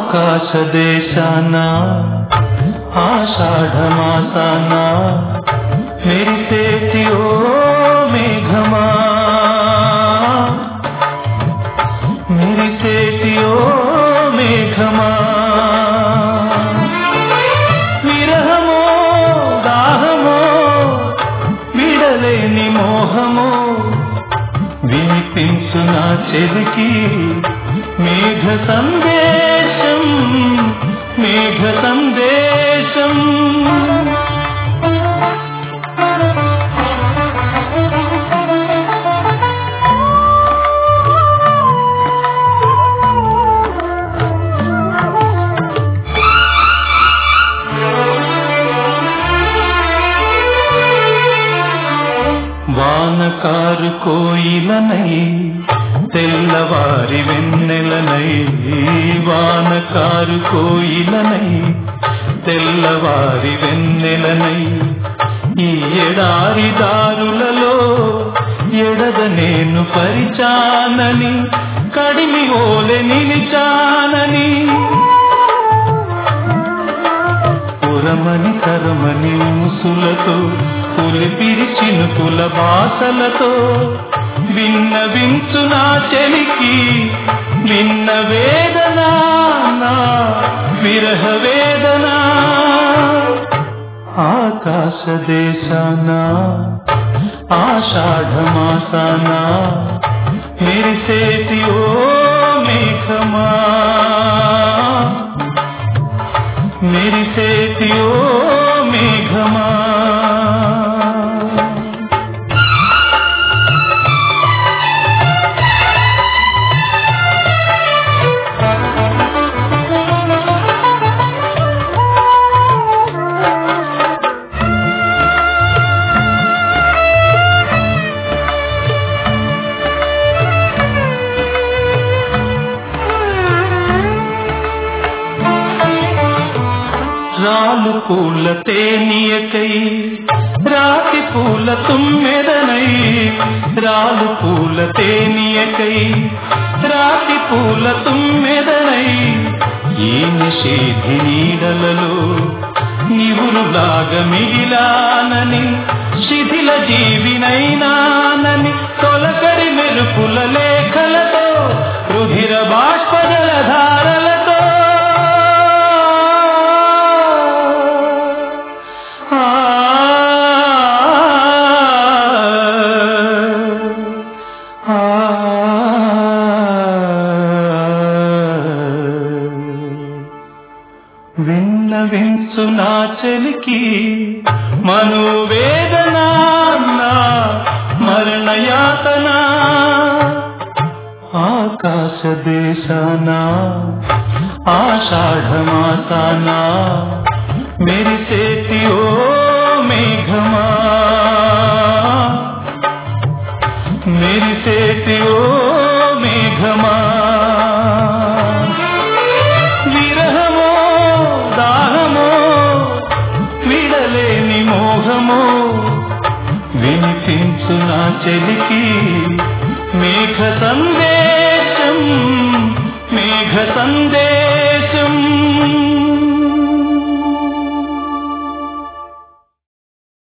ఆకాశ దేశాన ఆషాఢమాసాన మెరిసేటి ఓ మేఘమా మెరిసేటి ఓ మేఘమా విరహమో దాహమో విడలేని మోహమో వినిపించు నా చెలికి మేఘ సందేశం మేఘ సందేశం వానకారు కోయిలనై తెల్లవారి వెన్నెలనై వానకారు కోయిలనై తెల్లవారి వెన్నెలనై ఈ ఎడారి దారులలో ఎడద నేను పరిచానని కడిమి ఓలె నిలిచానని పురమని తరమని ముసులతో పులిపిరి చినుకుల బాసలతో విన్న వించు నా చెలికి విన్న వేదన నా విరహ వేదన ఆకాశ దేశాన ఆషాఢమాసాన మెరిసేటి ఓ మేఘమా మెరిసేటి ఓ మేఘమా రాలు పూల తేనియకై రాతి పూల తుమ్మెదనై రాలు పూల తేనియకై రాతి పూల తుమ్మెదనై ఈ నిషేధి నీడలలో నివురులాగా మిగిలానని శిథిల జీవినైనానని తొలకరి మెరుపుల లేఖలతో రుధిర బాష్పజల ధారలతో ఆ ఆ విన్న వించు నా చెలికి మనోవేదన నా మరణయాతన ఆకాశ దేశాన ఆషాఢమాసాన మెరిసేటి ఓ మేఘమా మెరిసేటి ఓ మేఘమా విరహమో దాహమో విడలేని మోహమో వినిపించు నా చెలికి మేఘ సందేశం మేఘ సందేశం